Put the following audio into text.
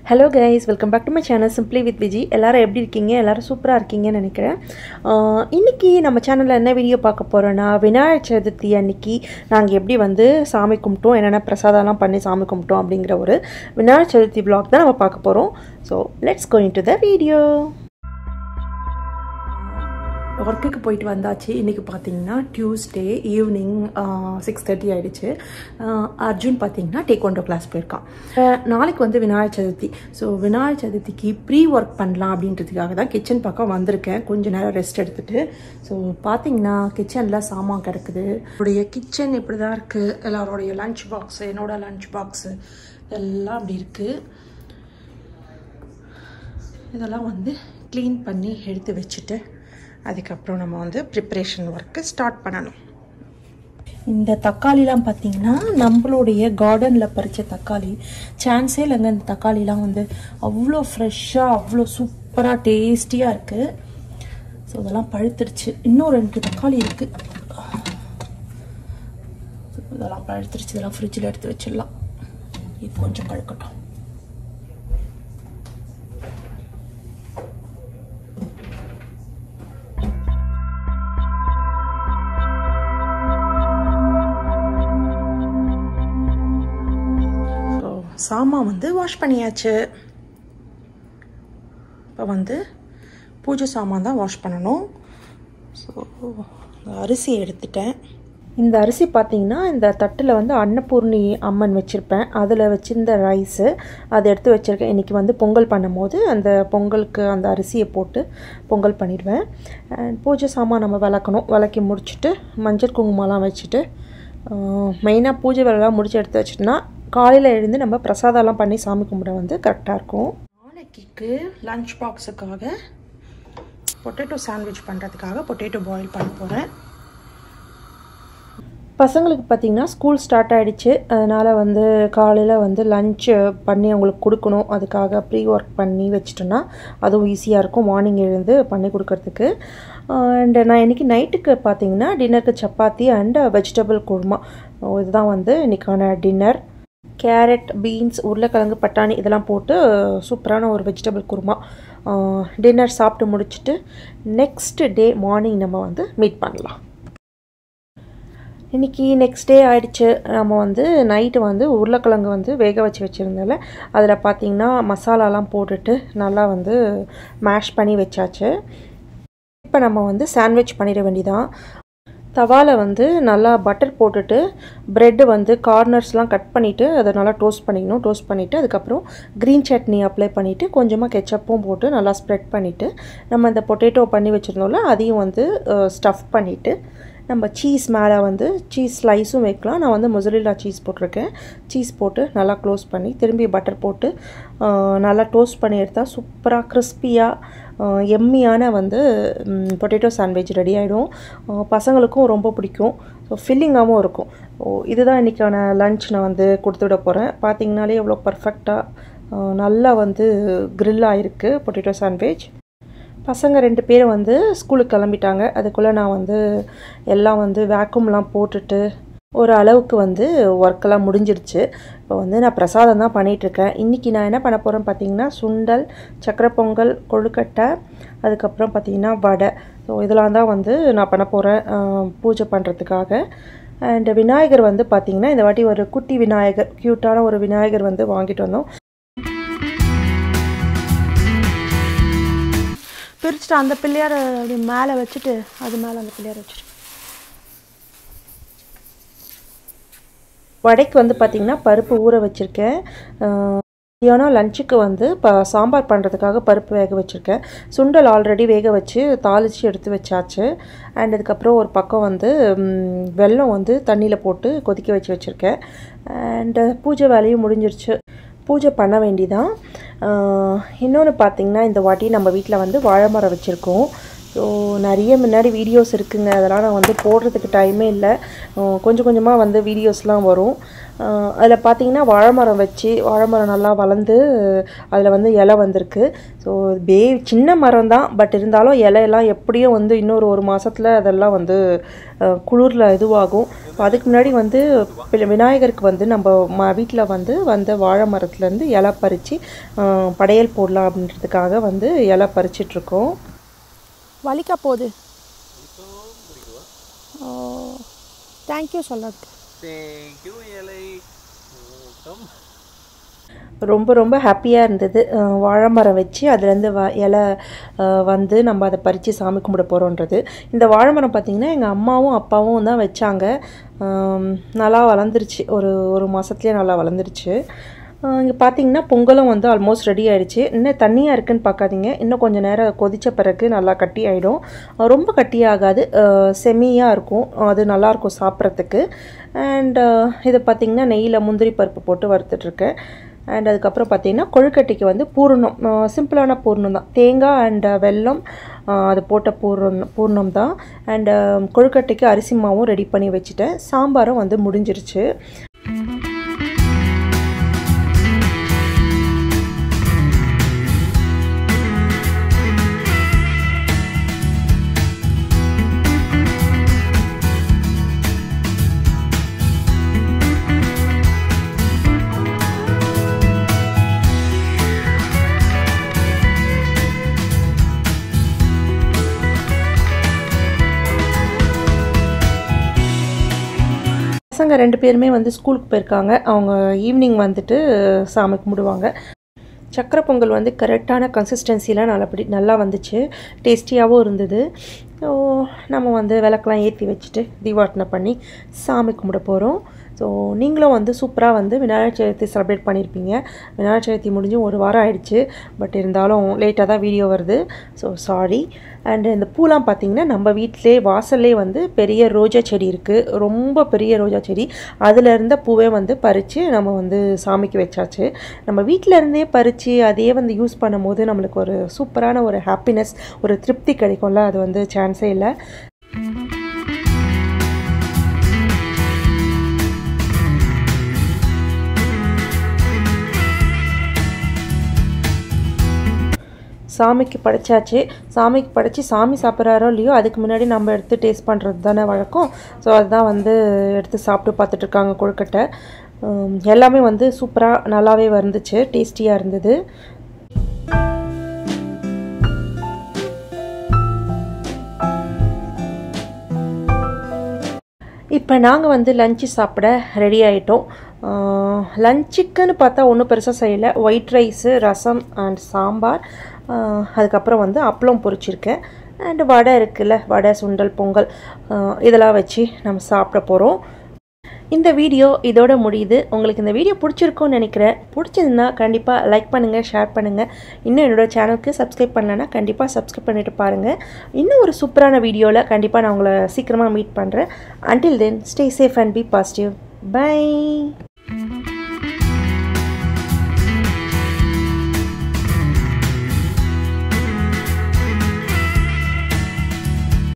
hello guys welcome back to my channel simply with Viji எல்லாரும் எப்படி இருக்கீங்க எல்லாரும் சூப்பராக இருக்கீங்கன்னு நினைக்கிறேன் ஆஹ் இன்னைக்கு நம்ம சேனலில் என்ன வீடியோ பார்க்க போகிறோன்னா விநாயகர் சதுர்த்தி அன்னைக்கு நாங்கள் எப்படி வந்து சாமி கும்பிட்டோம் என்னென்ன பிரசாதம்லாம் பண்ணி சாமி கும்பிட்டோம் அப்படிங்கிற ஒரு விநாயகர் சதுர்த்தி vlog தான் நம்ம பார்க்க போகிறோம் so let's going to the video ஒர்க்குக்கு போயிட்டு வந்தாச்சு இன்றைக்கி பார்த்தீங்கன்னா டியூஸ்டே ஈவினிங் சிக்ஸ் தேர்ட்டி ஆகிடுச்சு அர்ஜுன் பார்த்தீங்கன்னா டேக்வாண்டோ கிளாஸ் போயிருக்கான் அஹ் நாளைக்கு வந்து விநாயகர் சதுர்த்தி ஸோ விநாயகர் சதுர்த்திக்கு ப்ரீ ஒர்க் பண்ணலாம் அப்படின்றதுக்காக தான் கிச்சன் பக்கம் வந்திருக்கேன் கொஞ்ச நேரம் ரெஸ்ட் எடுத்துட்டு ஸோ பார்த்தீங்கன்னா கிச்சனில் சாமான் கிடக்குது என்னுடைய கிச்சன் இப்படி தான் இருக்குது எல்லாரோடைய லஞ்ச் பாக்ஸு என்னோட லஞ்ச் பாக்ஸு எல்லாம் அப்படி இருக்குது இதெல்லாம் வந்து க்ளீன் பண்ணி எடுத்து வச்சுட்டு அதுக்கப்புறம் நம்ம வந்து ப்ரிப்ரேஷன் ஒர்க்கு ஸ்டார்ட் பண்ணணும் இந்த தக்காளிலாம் பார்த்தீங்கன்னா நம்மளுடைய கார்டனில் பறித்த தக்காளி சான்ஸே இல்லைங்க இந்த தக்காளிலாம் வந்து அவ்வளோ ஃப்ரெஷ்ஷாக அவ்வளோ சூப்பராக டேஸ்டியாக இருக்குது ஸோ இதெல்லாம் பழுத்துருச்சு இன்னும் ரெண்டு தக்காளி இருக்குது இதெல்லாம் பழுத்துருச்சு இதெல்லாம் ஃப்ரிட்ஜில் எடுத்து வச்சிடலாம் இது கொஞ்சம் பழுக்கட்டும் ஸோ சாமான் வந்து வாஷ் பண்ணியாச்சு இப்போ வந்து பூஜை சாமான் தான் வாஷ் பண்ணணும் ஸோ அரிசி எடுத்துட்டேன் இந்த அரிசி பார்த்தீங்கன்னா இந்த தட்டில் வந்து அன்னபூர்ணி அம்மன் வச்சுருப்பேன் அதில் வச்சிருந்த ரைஸு அதை எடுத்து வச்சுருக்கேன் இன்றைக்கி வந்து பொங்கல் பண்ணும்போது அந்த பொங்கலுக்கு அந்த அரிசியை போட்டு பொங்கல் பண்ணிடுவேன் அண்ட் பூஜை சாமான் நம்ம விளக்கணும் விளக்கி முடிச்சுட்டு மஞ்சள் குங்குமம்லாம் வச்சுட்டு மெயினாக பூஜை வேலைலாம் முடிச்சு எடுத்து வச்சுட்டோன்னா காலையில் எழுந்து நம்ம பிரசாதம்லாம் பண்ணி சாமி கும்பிட வந்து கரெக்டாக இருக்கும் நாளைக்கு லஞ்ச் பாக்ஸுக்காக பொட்டேட்டோ சாண்ட்விச் பண்ணுறதுக்காக பொட்டேட்டோ பாயில் பண்ண போகிறேன் பசங்களுக்கு பார்த்திங்கன்னா ஸ்கூல் ஸ்டார்ட் ஆகிடுச்சு அதனால் வந்து காலையில் வந்து லஞ்சு பண்ணி அவங்களுக்கு கொடுக்கணும் அதுக்காக ப்ரீ ஒர்க் பண்ணி வச்சிட்டோன்னா அதுவும் ஈஸியாக இருக்கும் மார்னிங் எழுந்து பண்ணி கொடுக்கறதுக்கு அண்ட் நான் இன்றைக்கி நைட்டுக்கு பார்த்தீங்கன்னா டின்னருக்கு சப்பாத்தி அண்ட் வெஜிடபிள் குருமா இதுதான் வந்து இன்றைக்கான டின்னர் கேரட் பீன்ஸ் உருளைக்கிழங்கு பட்டாணி இதெல்லாம் போட்டு சூப்பரான ஒரு வெஜிடபிள் குருமா டின்னர் சாப்பிட்டு முடிச்சுட்டு நெக்ஸ்ட் டே மார்னிங் நம்ம வந்து மீட் பண்ணலாம் இன்றைக்கி நெக்ஸ்ட் டே ஆயிடுச்சு நம்ம வந்து நைட்டு வந்து உருளைக்கிழங்கு வந்து வேக வச்சு வச்சுருந்தால அதில் பார்த்திங்கன்னா மசாலாலாம் போட்டுட்டு நல்லா வந்து மேஷ் பண்ணி வச்சாச்சு இப்போ நம்ம வந்து சாண்ட்விச் பண்ணிட வேண்டியதான் தவாவில் வந்து நல்லா பட்டர் போட்டுட்டு ப்ரெட்டு வந்து கார்னர்ஸ்லாம் கட் பண்ணிவிட்டு அதை நல்லா டோஸ்ட் பண்ணிக்கணும் டோஸ்ட் பண்ணிவிட்டு அதுக்கப்புறம் க்ரீன் சட்னி அப்ளை பண்ணிவிட்டு கொஞ்சமாக கெச்சப்பும் போட்டு நல்லா ஸ்ப்ரெட் பண்ணிவிட்டு நம்ம இந்த பொட்டேட்டோ பண்ணி வச்சுருந்தோம்ல அதையும் வந்து ஸ்டஃப் பண்ணிவிட்டு நம்ம சீஸ் மேலே வந்து சீஸ் ஸ்லைஸும் வைக்கலாம் நான் வந்து மொசரில்லா சீஸ் போட்டிருக்கேன் சீஸ் போட்டு நல்லா க்ளோஸ் பண்ணி திரும்பி பட்டர் போட்டு நல்லா டோஸ்ட் பண்ணி எடுத்தால் சூப்பராக கிறிஸ்பியாக எம்மியான வந்து பொட்டேட்டோ சாண்ட்விச் ரெடி ஆகிடும் பசங்களுக்கும் ரொம்ப பிடிக்கும் ஸோ ஃபில்லிங்காகவும் இருக்கும் ஓ இதுதான் இன்றைக்கான லன்ச் நான் வந்து கொடுத்துட போகிறேன் பார்த்தீங்கனாலே எவ்வளோ பர்ஃபெக்டாக நல்லா வந்து க்ரில் ஆகிருக்கு பொட்டேட்டோ சாண்ட்விச் பசங்க ரெண்டு பேரும் வந்து ஸ்கூலுக்கு கிளம்பிட்டாங்க அதுக்குள்ளே நான் வந்து எல்லாம் வந்து வேக்யூம்லாம் போட்டுட்டு ஒரு அளவுக்கு வந்து ஒர்க்கெல்லாம் முடிஞ்சிருச்சு இப்போ வந்து நான் பிரசாதம் தான் பண்ணிகிட்ருக்கேன் இன்றைக்கி நான் என்ன பண்ண போகிறேன்னு பார்த்தீங்கன்னா சுண்டல் சக்கரை பொங்கல் கொழுக்கட்டை அதுக்கப்புறம் பார்த்திங்கன்னா வடை ஸோ இதெல்லாம் தான் வந்து நான் பண்ண போகிறேன் பூஜை பண்ணுறதுக்காக அண்ட் விநாயகர் வந்து பார்த்திங்கன்னா இந்த வாட்டி ஒரு குட்டி விநாயகர் க்யூட்டான ஒரு விநாயகர் வந்து வாங்கிட்டு வந்தோம் பிரிச்சுட்டு அந்த பிள்ளையாரை அப்படி மேலே வச்சுட்டு அது மேலே அந்த பிள்ளையாரை வச்சுட்டு வடைக்கு வந்து பார்த்திங்கன்னா பருப்பு ஊற வச்சுருக்கேன் மத்தியானம் லஞ்சுக்கு வந்து இப்போ சாம்பார் பண்ணுறதுக்காக பருப்பு வேக வச்சுருக்கேன் சுண்டல் ஆல்ரெடி வேக வச்சு தாளித்து எடுத்து வச்சாச்சு அண்ட் அதுக்கப்புறம் ஒரு பக்கம் வந்து வெல்லம் வந்து தண்ணியில் போட்டு கொதிக்க வச்சு வச்சுருக்கேன் அண்டு பூஜை வேலையும் முடிஞ்சிருச்சு பூஜை பண்ண வேண்டிதான் இன்னொன்று பார்த்திங்கன்னா இந்த வாட்டி நம்ம வீட்டில் வந்து வாழை மரம் வச்சுருக்கோம் ஸோ ஸோ நிறைய முன்னாடி வீடியோஸ் இருக்குங்க அதெல்லாம் நான் வந்து போடுறதுக்கு டைமே இல்லை அஹ் கொஞ்சம் கொஞ்சமாக வந்து வீடியோஸ்லாம் வரும் அதில் பார்த்தீங்கன்னா வாழை மரம் வச்சு வாழை மரம் நல்லா வளர்ந்து அதில் வந்து இலை வந்திருக்கு ஸோ பே சின்ன மரம் தான் பட் இருந்தாலும் இலையெல்லாம் எப்படியும் வந்து இன்னொரு ஒரு மாதத்தில் அதெல்லாம் வந்து குளிரில் இதுவாகும் So அதுக்கு முன்னாடி வந்து வி- விநாயகருக்கு வந்து நம்ம ம வீட்டில் வந்து வந்த வாழை மரத்துலேருந்து இலை பறித்து படையல் போடலாம் அப்படின்றதுக்காக வந்து இலை பறிச்சிட்ருக்கோம் வலிக்க போகுது ஓ தேங்க்யூ சொல்லதுக்கு தேங்க்யூ இலை கம் ரொம்ப ரொம்ப ஹாப்பியாக இருந்தது அஹ் வாழை மரம் வச்சு அதுலேருந்து வ இலை அஹ் வந்து நம்ம அதை பறித்து சாமி கும்பிட போகிறோன்றது இந்த வாழை மரம் பார்த்திங்கன்னா எங்கள் அம்மாவும் அப்பாவும் தான் வச்சாங்க ஆம், நல்லா வளர்ந்துருச்சு ஒரு ஒரு மாதத்துலேயே நல்லா வளர்ந்துருச்சு இங்கே பார்த்தீங்கன்னா பொங்கலும் வந்து ஆல்மோஸ்ட் ரெடி ஆயிடுச்சு இன்னும் தண்ணியாக இருக்குன்னு பார்க்காதீங்க இன்னும் கொஞ்சம் நேரம் கொதித்த பிறகு நல்லா கட்டி ஆகிடும் ரொம்ப கட்டியாகாது செமியாக இருக்கும் அது நல்லாயிருக்கும் சாப்பிட்றதுக்கு அண்ட் இதை பார்த்திங்கன்னா நெய்யில் முந்திரி பருப்பு போட்டு வறுத்துட்ருக்கேன் அண்ட் அதுக்கப்புறம் பார்த்தீங்கன்னா கொழுக்கட்டைக்கு வந்து பூரணம் சிம்பிளான பூர்ணம் தான் தேங்காய் அண்ட் வெல்லம் அஹ், அது போட்ட பூரணம் பூர்ணம் தான் அண்ட் கொழுக்கட்டைக்கு அரிசி மாவும் ரெடி பண்ணி வச்சுட்டேன் சாம்பாரும் வந்து முடிஞ்சிருச்சு பசங்க ரெண்டு பேருமே வந்து ஸ்கூலுக்கு போயிருக்காங்க அவங்க ஈவினிங் வந்துட்டு சாமி கும்பிடுவாங்க சக்கரை பொங்கல் வந்து கரெக்டான கன்சிஸ்டன்சிலாம் நல்லபடி நல்லா வந்துச்சு டேஸ்டியாகவும் இருந்தது ஸோ நம்ம வந்து விளக்கெலாம் ஏற்றி வச்சுட்டு தீபாவட்டனை பண்ணி சாமி கும்பிட போகிறோம் ஸோ நீங்களும் வந்து சூப்பராக வந்து விநாயகர் சதுர்த்தி செலிப்ரேட் பண்ணியிருப்பீங்க விநாயகர் சதுர்த்தி முடிஞ்சு ஒரு வாரம் ஆயிடுச்சு பட் இருந்தாலும் லேட்டாக தான் வீடியோ வருது ஸோ சாரி அண்டு இந்த பூலாம் பார்த்தீங்கன்னா நம்ம வீட்டிலே வாசல்லே வந்து பெரிய ரோஜா செடி இருக்குது ரொம்ப பெரிய ரோஜா செடி அதில் இருந்த பூவே வந்து பறித்து நம்ம வந்து சாமிக்கு வச்சாச்சு நம்ம வீட்டில் இருந்தே பறித்து அதையே வந்து யூஸ் பண்ணும்போது நம்மளுக்கு ஒரு சூப்பரான ஒரு ஹாப்பினஸ் ஒரு திருப்தி கிடைக்கும்ல அது வந்து சான்ஸே இல்லை சாமிக்கு படைச்சாச்சு சாமிக்கு படைச்சி சாமி சாப்பிட்றாரோ இல்லையோ அதுக்கு முன்னாடி நம்ம எடுத்து டேஸ்ட் பண்ணுறது தானே வழக்கம் ஸோ அதுதான் வந்து எடுத்து சாப்பிட்டு பார்த்துட்டு இருக்காங்க கொழுக்கட்டை உம், எல்லாமே வந்து சூப்பராக நல்லாவே வந்துச்சு டேஸ்டியாக இருந்தது இப்போ நாங்கள் வந்து லஞ்சு சாப்பிட ரெடி ஆகிட்டோம் லஞ்சுக்குன்னு பார்த்தா ஒன்றும் பெருசாக செய்யலை white rice rasam and sambar ஆஹ் அதுக்கப்புறம் வந்து அப்பளம் பொரிச்சிருக்கேன் அண்ட் வடை இருக்குல்ல வடை சுண்டல் பொங்கல் ஆஹ் இதெல்லாம் வச்சு நம்ம சாப்பிட போகிறோம் இந்த வீடியோ இதோட முடியுது உங்களுக்கு இந்த வீடியோ பிடிச்சிருக்கும்னு நினைக்கிறேன் பிடிச்சதுன்னா கண்டிப்பாக லைக் பண்ணுங்கள் ஷேர் பண்ணுங்கள் இன்னும் என்னோட சேனலுக்கு சப்ஸ்கிரைப் பண்ணலைன்னா கண்டிப்பாக சப்ஸ்கிரைப் பண்ணிட்டு பாருங்கள் இன்னும் ஒரு சூப்பரான வீடியோவில் கண்டிப்பாக நான் உங்களை சீக்கிரமாக மீட் பண்ணுறேன் until then stay safe and be positive by